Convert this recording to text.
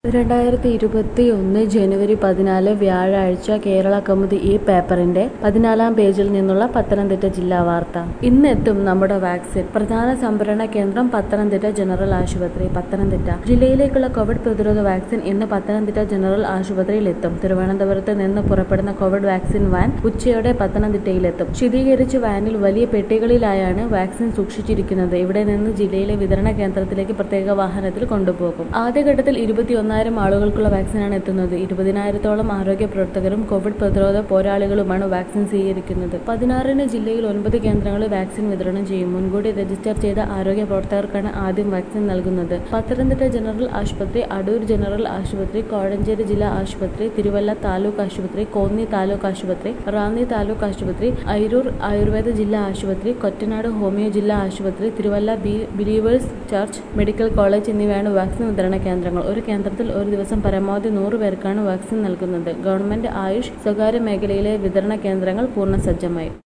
രണ്ടായിരത്തി ഇരുപത്തി ഒന്ന് ജനുവരി പതിനാല് വ്യാഴാഴ്ച കേരള കൗമുദി ഈ പേപ്പറിന്റെ പതിനാലാം പേജിൽ നിന്നുള്ള പത്തനംതിട്ട ജില്ലാ വാർത്ത ഇന്നെത്തും നമ്മുടെ വാക്സിൻ പ്രധാന സംഭരണ കേന്ദ്രം പത്തനംതിട്ട ജനറൽ ആശുപത്രി പത്തനംതിട്ട ജില്ലയിലേക്കുള്ള കോവിഡ് പ്രതിരോധ വാക്സിൻ ഇന്ന് പത്തനംതിട്ട ജനറൽ ആശുപത്രിയിൽ എത്തും തിരുവനന്തപുരത്ത് നിന്ന് പുറപ്പെടുന്ന കോവിഡ് വാക്സിൻ വാൻ ഉച്ചയോടെ പത്തനംതിട്ടയിലെത്തും ശീതീകരിച്ച വാനിൽ വലിയ പെട്ടികളിലായാണ് വാക്സിൻ സൂക്ഷിച്ചിരിക്കുന്നത് ഇവിടെ നിന്ന് ജില്ലയിലെ വിതരണ കേന്ദ്രത്തിലേക്ക് പ്രത്യേക വാഹനത്തിൽ കൊണ്ടുപോകും ആദ്യഘട്ടത്തിൽ ഇരുപത്തിയൊന്നായിരം ആളുകൾക്കുള്ള വാക്സിനാണ് എത്തുന്നത് ഇരുപതിനായിരത്തോളം ആരോഗ്യ പ്രവർത്തകരും കോവിഡ് പ്രതിരോധ പോരാളികളുമാണ് വാക്സിൻ സ്വീകരിക്കുന്നത് പതിനാറിന് ജില്ലയിൽ ഒൻപത് കേന്ദ്രങ്ങളിൽ വാക്സിൻ വിതരണം ചെയ്യും മുൻകൂട്ടി രജിസ്റ്റർ ചെയ്ത ആരോഗ്യ പ്രവർത്തകർക്കാണ് ആദ്യം വാക്സിൻ നൽകുന്നത് പത്തനംതിട്ട ജനറൽ ആശുപത്രി അടൂർ ജനറൽ ആശുപത്രി കോഴഞ്ചേരി ജില്ലാ ആശുപത്രി തിരുവല്ല താലൂക്ക് ആശുപത്രി കോന്നി താലൂക്ക് ആശുപത്രി റാന്നി താലൂക്ക് ആശുപത്രി അയിരൂർ ആയുർവേദ ജില്ലാ ആശുപത്രി കൊറ്റനാട് ഹോമിയോ ജില്ലാ ആശുപത്രി Thiruvalla B Believers Church Medical College എന്നിവയാണ് വാക്സിൻ വിതരണ കേന്ദ്രങ്ങൾ ഒരു കേന്ദ്രത്തിൽ ഒരു ദിവസം പരമാവധി നൂറ് പേർക്കാണ് വാക്സിൻ നൽകുന്നത് ഗവൺമെന്റ് ആയുഷ് സ്വകാര്യ മേഖലയിലെ വിതരണ കേന്ദ്രങ്ങൾ പൂർണ്ണ സജ്ജമായി